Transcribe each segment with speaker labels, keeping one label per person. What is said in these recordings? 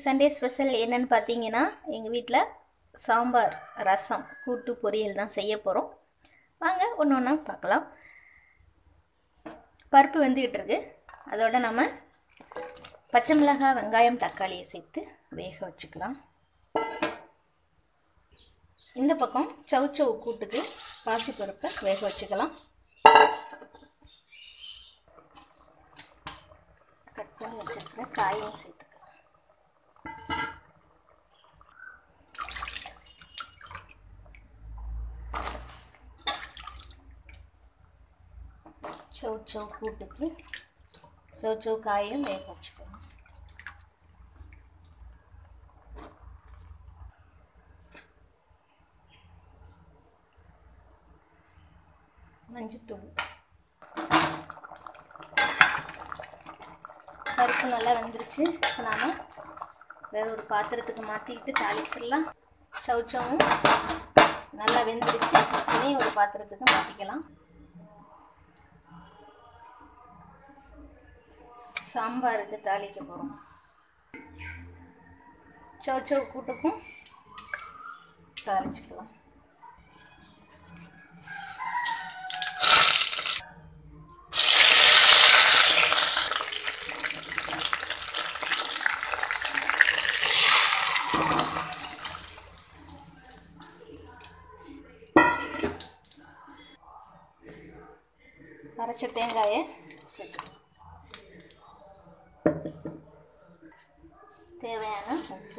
Speaker 1: Sunday special என்னன்னு பார்த்தீங்கன்னா எங்கள் வீட்டில் சாம்பார் ரசம் கூட்டு பொரியல் தான் செய்ய போகிறோம் வாங்க ஒன்று ஒன்றா பார்க்கலாம் பருப்பு வெந்துக்கிட்டு இருக்கு அதோட நம்ம பச்சை மிளகாய் வெங்காயம் தக்காளியை சேர்த்து வேக வச்சுக்கலாம் இந்த பக்கம் சவுச்சவு கூட்டுக்கு பாசிப்பருப்பை வேக வச்சுக்கலாம் கட் பண்ணி வச்சிருக்கிற காயும் சேர்த்துக்கலாம் சவுச்சவு கூட்டுக்கு சவுச்சவு காயும் வேக வச்சுக்கலாம் மஞ்சத்தூள் பருப்பு நல்லா வெந்துருச்சு இப்போ நாம் வேற ஒரு பாத்திரத்துக்கு மாற்றிக்கிட்டு தாளிச்சிடலாம் சவுச்சவும் நல்லா வெந்துருச்சு இதையும் ஒரு பாத்திரத்துக்கு மாற்றிக்கலாம் சாம்பாருக்கு தாளிக்க போகிறோம் சவுச்சவு கூட்டுக்கும் தாளிச்சுக்கலாம் அரைச்ச தேங்காயை சேர்த்துக்கலாம் தேவையான உப்பு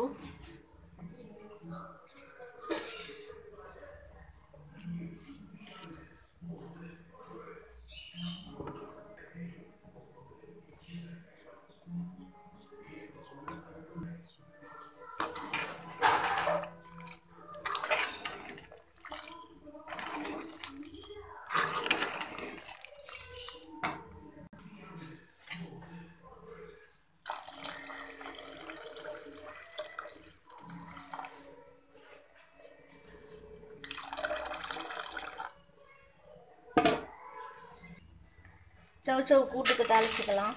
Speaker 1: சவுச்சவு கூட்டுக்கு தாளிச்சுக்கலாம்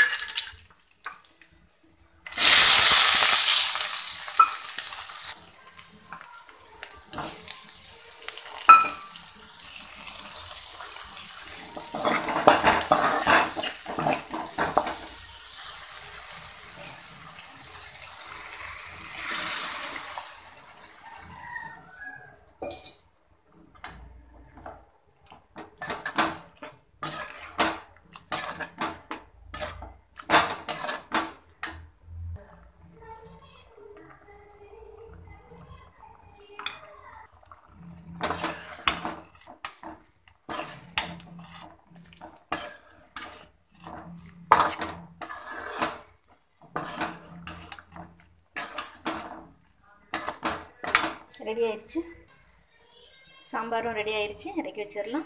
Speaker 1: ரெடி ஆயிடுச்சு சாம்பாரும் ரெடி ஆயிடுச்சு இறக்கி வச்சிடலாம்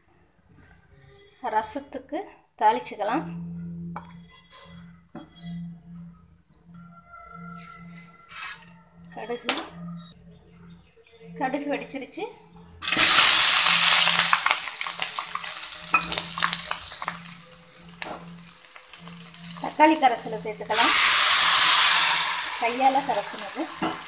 Speaker 1: ரசத்துக்கு தாளிச்சுக்கலாம் கடுகு கடுகு வெடிச்சிருச்சு தக்காளி கரைசலை சேர்த்துக்கலாம் கையால் கரைச்சினது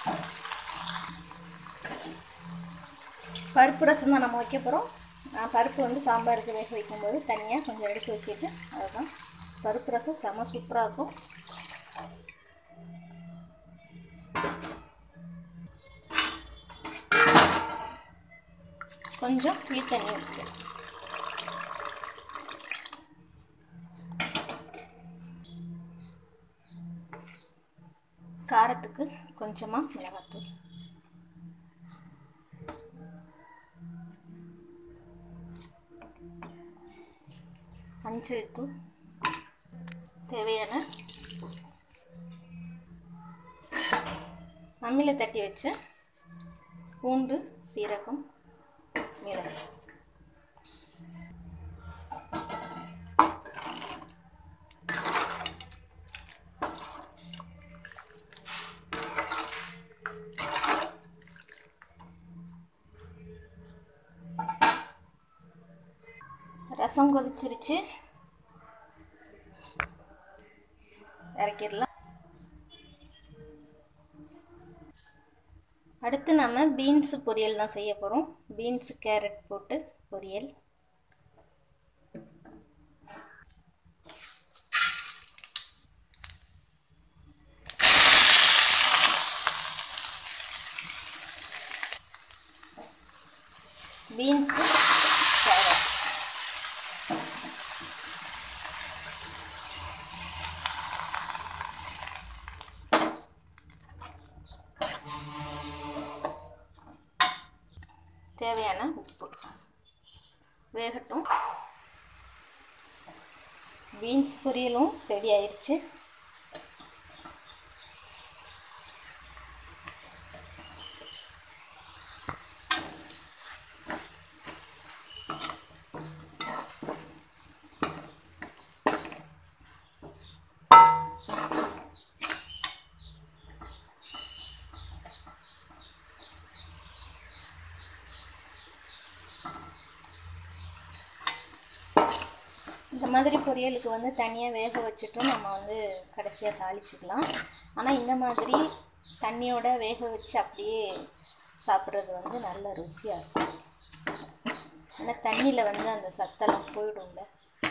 Speaker 1: பருப்பு ரசம் தான் நம்ம வைக்க போகிறோம் நான் பருப்பு வந்து சாம்பாருக்கு வேக வைக்கும்போது தனியாக கொஞ்சம் எடுத்து வச்சுட்டு அதுதான் பருப்பு ரசம் செம சூப்பராக இருக்கும் கொஞ்சம் புளி தண்ணி ஊற்றி காரத்துக்கு கொஞ்சமாக மிளகாத்தூள் மஞ்சள் தூள் தேவையான அம்மியில் தட்டி வச்ச பூண்டு சீரகம் மிளகு ரசம் கொதிச்சிருச்சு இறக்கிடலாம் அடுத்து நம்ம பீன்ஸு பொரியல் தான் செய்ய போகிறோம் பீன்ஸு கேரட் போட்டு பொரியல் பீன்ஸு கேரட் தேவையான உப்பு வேகட்டும் பீன்ஸ் பொரியலும் ரெடி ஆயிடுச்சு இந்த மாதிரி பொரியலுக்கு வந்து தனியாக வேக வச்சுட்டும் நம்ம வந்து கடைசியாக தாளிச்சிக்கலாம் ஆனால் இந்த மாதிரி தண்ணியோட வேக வச்சு அப்படியே சாப்பிட்றது வந்து நல்ல ருசியாக இருக்கும் ஏன்னா தண்ணியில் வந்து அந்த சத்தெல்லாம் போயிடும்ல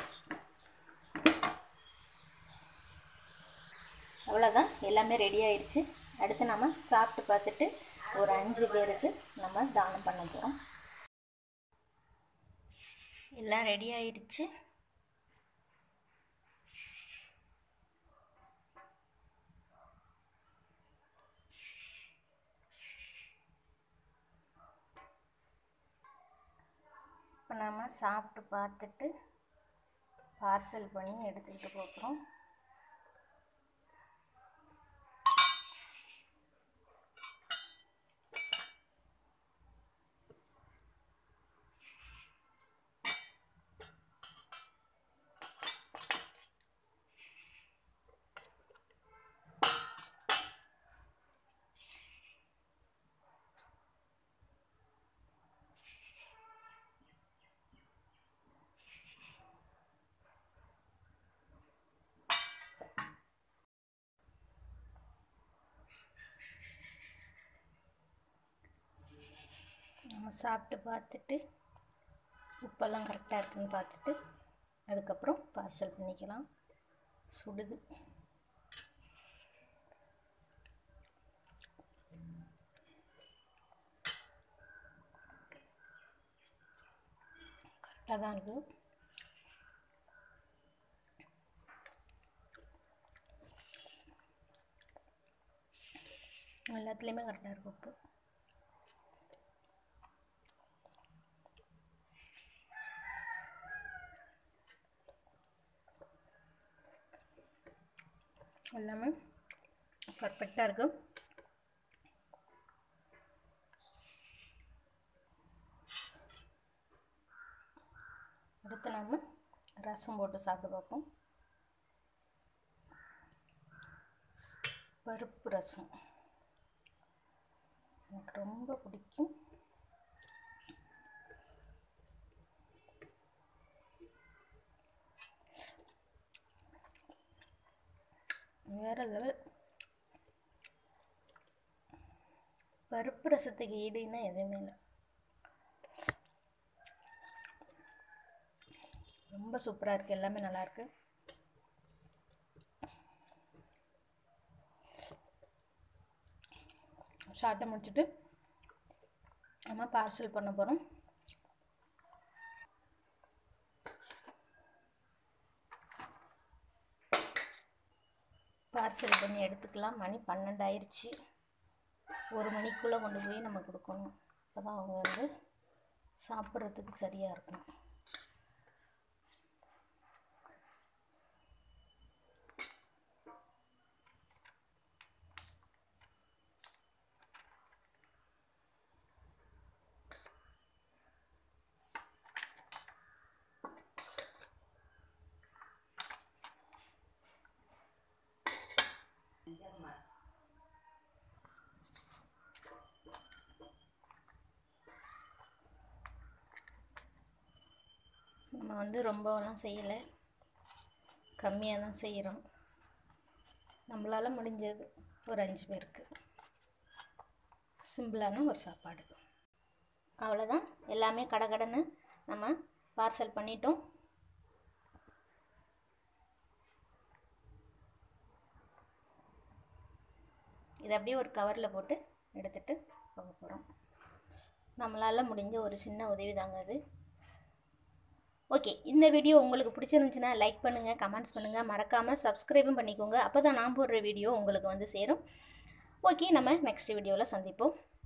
Speaker 1: அவ்வளோதான் எல்லாமே ரெடி ஆயிடுச்சு அடுத்து நம்ம சாப்பிட்டு பார்த்துட்டு ஒரு அஞ்சு பேருக்கு நம்ம தானம் பண்ண போகிறோம் எல்லாம் ரெடி ஆயிடுச்சு இப்போ நம்ம சாப்பிட்டு பார்த்துட்டு பார்சல் பண்ணி எடுத்துக்கிட்டு போகிறோம் நம்ம சாப்பிட்டு பார்த்துட்டு உப்பெல்லாம் கரெக்டாக இருக்குன்னு பார்த்துட்டு அதுக்கப்புறம் பார்சல் பண்ணிக்கலாம் சுடுது கரெக்டாக தான் இருக்குது எல்லாத்துலேயுமே கரெக்டாக இருக்குது உப்பு எல்லாமே பர்ஃபெக்டாக இருக்கும் அடுத்து நம்ம ரசம் போட்டு சாப்பிட்டு பார்ப்போம் பருப்பு ரசம் எனக்கு ரொம்ப பிடிக்கும் வேற லெவல் பருப்பு ரசத்துக்கு ஈடுன்னா எதுவுமே இல்லை ரொம்ப சூப்பராக இருக்குது எல்லாமே நல்லா இருக்கு ஷார்ட்டை முடிச்சுட்டு நம்ம பார்சல் பண்ண போகிறோம் பார்சல் பண்ணி எடுத்துக்கலாம் மணி பன்னெண்டு ஆயிடுச்சு ஒரு மணிக்குள்ளே கொண்டு போய் நம்ம கொடுக்கணும் அப்போ தான் அவங்க வந்து சாப்பிட்றதுக்கு சரியாக இருக்கும் நம்ம வந்து ரொம்பலாம் செய்யலை கம்மியாக தான் செய்கிறோம் நம்மளால் முடிஞ்சது ஒரு அஞ்சு பேருக்கு சிம்பிளான ஒரு சாப்பாடு அவ்வளோதான் எல்லாமே கடகடன்னு நம்ம பார்சல் பண்ணிட்டோம் இதை அப்படியே ஒரு கவரில் போட்டு எடுத்துகிட்டு போக போகிறோம் நம்மளால் முடிஞ்ச ஒரு சின்ன உதவி தாங்க அது ஓகே இந்த வீடியோ உங்களுக்கு பிடிச்சிருந்துச்சுன்னா லைக் பண்ணுங்கள் கமெண்ட்ஸ் பண்ணுங்கள் மறக்காமல் சப்ஸ்கிரைபும் பண்ணிக்கோங்க அப்போ தான் நான் போடுற வீடியோ உங்களுக்கு வந்து சேரும் ஓகே நம்ம நெக்ஸ்ட் வீடியோவில் சந்திப்போம்